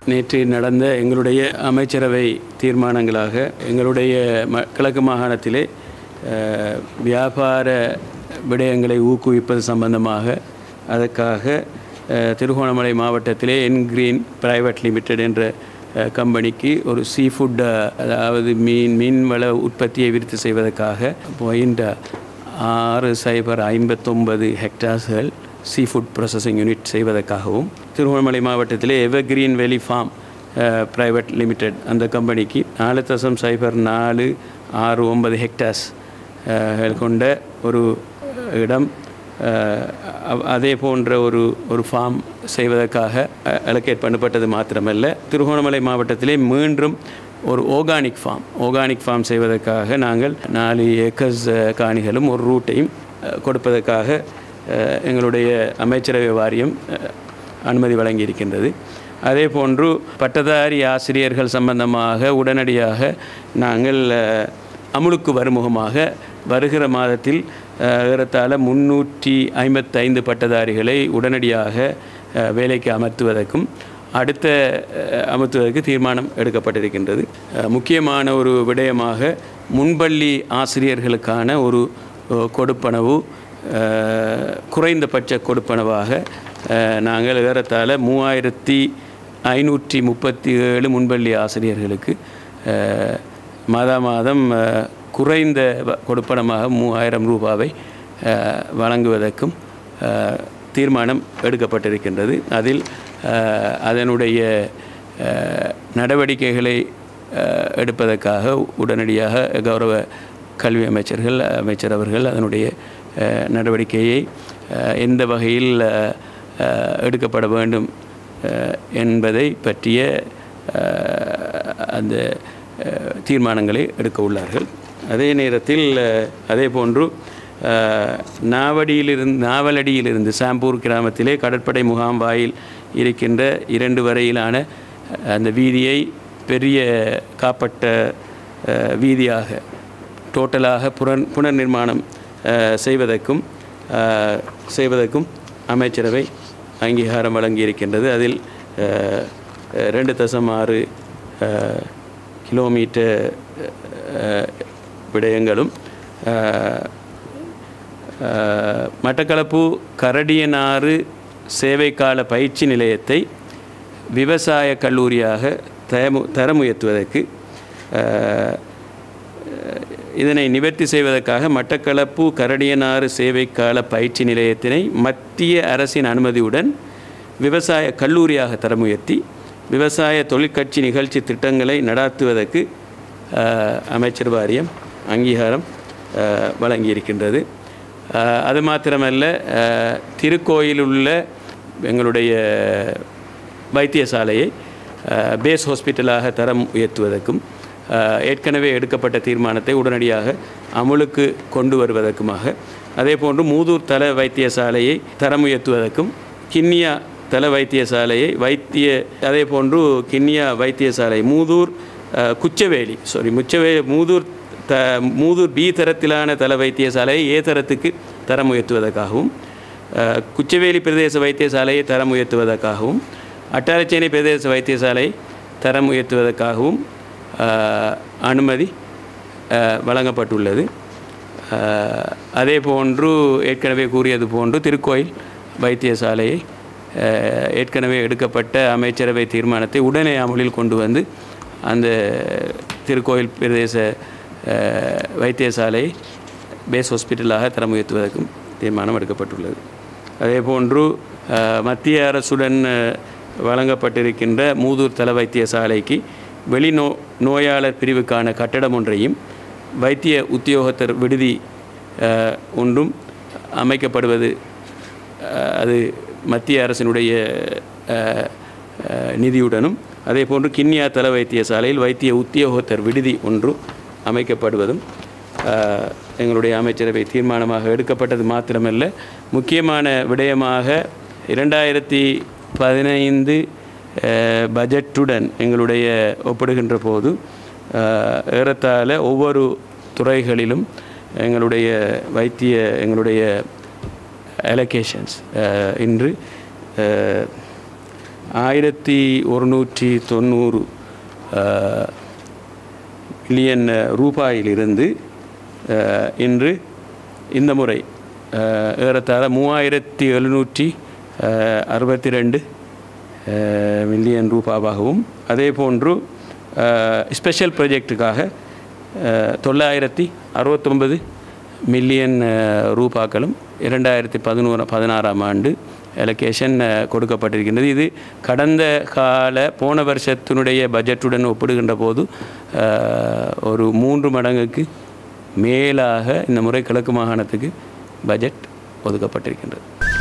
நேற்று நடந்த எங்களுடைய அமைச்சரவை தீர்மானங்களாக எங்களுடைய ம கிழக்கு மாகாணத்திலே அஹ், வியாபார விடயங்களை ஊக்குவிப்பது சம்பந்தமாக அதற்காக அஹ், திருகோணமலை மாவட்டத்திலே என் கிரீன் பிரைவேட் லிமிடெட் என்ற அஹ், கம்பெனிக்கு ஒரு சீ ஃபுட் அதாவது மீன் மீன்வள உற்பத்தியை விருத்தி செய்வதற்காக பாயிண்ட் ஆறு சைபர் ஐம்பத்தொன்பது ஹெக்டார்ஸ்கள் சீ ஃபுட் ப்ராசஸிங் யூனிட் செய்வதற்காகவும் திருவண்ணாமலை மாவட்டத்திலே எவர்கிரீன் வேலி ஃபார்ம் பிரைவேட் லிமிடெட் அந்த கம்பெனிக்கு நாலு தசம் சைபர் நாலு ஆறு ஒன்பது ஹெக்டார்ஸ் அஹ், கொண்ட ஒரு இடம் அஹ், அ- அதே போன்ற ஒரு ஒரு ஃபார்ம் செய்வதற்காக அலோகேட் பண்ணப்பட்டது மாத்திரமல்ல திருகோணமலை மாவட்டத்திலே மீண்டும் ஒரு ஆர்கானிக் ஃபார்ம் ஆர்கானிக் ஃபார்ம் செய்வதற்காக நாங்கள் நாலு ஏக்கர்ஸ் அஹ், காணிகளும் ஒரு ரூட்டையும் அஹ், கொடுப்பதற்காக அஹ், எங்களுடைய அமைச்சரவை வாரியம் அஹ், அனுமதி வழங்கியிருக்கின்றது அதே போன்று பட்டதாரி ஆசிரியர்கள் சம்பந்தமாக உடனடியாக நாங்கள் அஹ், அமுலுக்கு வருமுகமாக வருகிற மாதத்தில் அஹ், ஏறத்தாழ முன்னூற்றி ஐம்பத்தைந்து பட்டதாரிகளை உடனடியாக அஹ், வேலைக்கு அமர்த்துவதற்கும் அடுத்த அஹ், அமர்த்துவதற்கு தீர்மானம் எடுக்கப்பட்டிருக்கின்றது அஹ், முக்கியமான ஒரு விடயமாக முன்பள்ளி ஆசிரியர்களுக்கான ஒரு அஹ், கொடுப்பனவு அஹ், குறைந்தபட்ச கொடுப்பனவாக அஹ், நாங்கள் ஏறத்தாழ மூவாயிரத்தி ஐநூற்றி முப்பத்தி ஏழு முன்பள்ளி ஆசிரியர்களுக்கு அஹ், மாதா மாதம் அஹ், குறைந்த வ- கொடுப்பனமாக மூவாயிரம் ரூபாவை அஹ், வழங்குவதற்கும் அஹ், தீர்மானம் எடுக்கப்பட்டிருக்கின்றது அதில் அஹ், அதனுடைய அஹ், நடவடிக்கைகளை அஹ், எடுப்பதற்காக உடனடியாக கௌரவ கல்வி அமைச்சர்கள் அமைச்சர் அவர்கள் அதனுடைய அஹ், நடவடிக்கையை அஹ், எந்த வகையில் அஹ், அஹ், எடுக்கப்பட வேண்டும் அஹ், என்பதை பற்றிய அஹ், அந்த அஹ், தீர்மானங்களை எடுக்க உள்ளார்கள் அதே நேரத்தில் அஹ், அதே போன்று அஹ், நாவடியிலிருந்து நாவலடியிலிருந்து சாம்பூர் கிராமத்திலே கடற்படை முகாம் வாயில் இருக்கின்ற இரண்டு வரையிலான அஹ், அந்த வீதியை பெரிய காப்பட்ட அஹ், வீதியாக டோட்டலாக புனர் புனர் நிர்மாணம் அஹ், செய்வதற்கும் அஹ், செய்வதற்கும் அமைச்சரவை அங்கீகாரம் வழங்கியிருக்கின்றது அதில் அஹ், அஹ், ரெண்டு தசம் ஆறு அஹ், கிலோமீட்டர் அஹ், விடயங்களும் அஹ், அஹ், மட்டக்களப்பு கரடியனாறு சேவைக்கால பயிற்சி நிலையத்தை விவசாய கல்லூரியாக தரமு தரம் உயர்த்துவதற்கு அஹ், இதனை நிவர்த்தி செய்வதற்காக மட்டக்களப்பு கரடியனாறு சேவைக்கால பயிற்சி நிலையத்தினை மத்திய அரசின் அனுமதியுடன் விவசாய கல்லூரியாக தரம் உயர்த்தி விவசாய தொழிற்கட்சி நிகழ்ச்சி திட்டங்களை நடாத்துவதற்கு அஹ், அமைச்சர் வாரியம் அங்கீகாரம் அஹ், வழங்கியிருக்கின்றது அஹ், அது மாத்திரமல்ல அஹ், திருக்கோயிலுள்ள எங்களுடைய வைத்தியசாலையை அஹ், பேஸ் ஹாஸ்பிட்டலாக தரம் உயர்த்துவதற்கும் அஹ், ஏற்கனவே எடுக்கப்பட்ட தீர்மானத்தை உடனடியாக அமுலுக்கு கொண்டு வருவதற்குமாக அதே போன்று மூதூர் தல வைத்தியசாலையை தரம் உயர்த்துவதற்கும் கிண்ணியா தல வைத்தியசாலையை வைத்திய அதே போன்று கிண்ணியா வைத்தியசாலை மூதூர் அஹ், குச்சவேலி சாரி முச்சவே மூதூர் த மூதூர் பி தரத்திலான தல வைத்தியசாலையை ஏ தரத்துக்கு தரம் உயர்த்துவதற்காகவும் அஹ், குச்சவேலி பிரதேச வைத்தியசாலையை தரம் உயர்த்துவதற்காகவும் அட்டாரச்சேனை பிரதேச வைத்தியசாலை தரம் உயர்த்துவதற்காகவும் அஹ், அனுமதி அஹ், வழங்கப்பட்டுள்ளது அஹ், அதே போன்று ஏற்கனவே கூறியது போன்று திருக்கோயில் வைத்தியசாலையை அஹ், ஏற்கனவே எடுக்கப்பட்ட அமைச்சரவை தீர்மானத்தை உடனே அமலில் கொண்டு வந்து அந்த திருக்கோயில் பிரதேச அஹ், வைத்தியசாலை பேஸ் ஹாஸ்பிட்டலாக தரம் உயர்த்துவதற்கும் தீர்மானம் எடுக்கப்பட்டுள்ளது அதே போன்று அஹ், மத்திய அரசுடன் அஹ், வழங்கப்பட்டிருக்கின்ற மூதூர் தல வைத்தியசாலைக்கு வெளிநோ நோயாளர் பிரிவுக்கான கட்டடம் ஒன்றையும் வைத்திய உத்தியோகத்தர் விடுதி அஹ், ஒன்றும் அமைக்கப்படுவது அஹ், அது மத்திய அரசினுடைய அஹ், அஹ், நிதியுடனும் அதே போன்று கிண்ணியா தல வைத்தியசாலையில் வைத்திய உத்தியோகத்தர் விடுதி ஒன்றும் அமைக்கப்படுவதும் அஹ், எங்களுடைய அமைச்சரவை தீர்மானமாக எடுக்கப்பட்டது மாத்திரமல்ல முக்கியமான விடயமாக இரண்டாயிரத்தி பதினைந்து அஹ், பட்ஜெட்டுடன் எங்களுடைய ஒப்பிடுகின்ற போது அஹ், ஏறத்தாழ ஒவ்வொரு துறைகளிலும் எங்களுடைய வைத்திய எங்களுடைய அலோகேஷன்ஸ் இன்று அஹ், ஆயிரத்தி ஒருநூற்றி தொண்ணூறு மில்லியன் ரூபாயிலிருந்து அஹ், இன்று இந்த முறை அஹ், ஏறத்தாழ மூவாயிரத்தி எழுநூற்றி அறுபத்தி ரெண்டு மில்லியன் ரூபாவாகவும் அதே போன்று ஸ்பெஷல் ப்ராஜெக்டுக்காக தொள்ளாயிரத்தி அறுபத்தொன்பது மில்லியன் அஹ், ரூபாக்களும் இரண்டாயிரத்தி பதினோரு பதினாறாம் ஆண்டு எலகேஷன் கொடுக்கப்பட்டிருக்கின்றது இது கடந்த கால போன வருஷத்தினுடைய பட்ஜெட்டுடன் ஒப்பிடுகின்ற போது அஹ், ஒரு மூன்று மடங்குக்கு மேலாக இந்த முறை கிழக்கு மாகாணத்துக்கு பட்ஜெட் ஒதுக்கப்பட்டிருக்கின்றது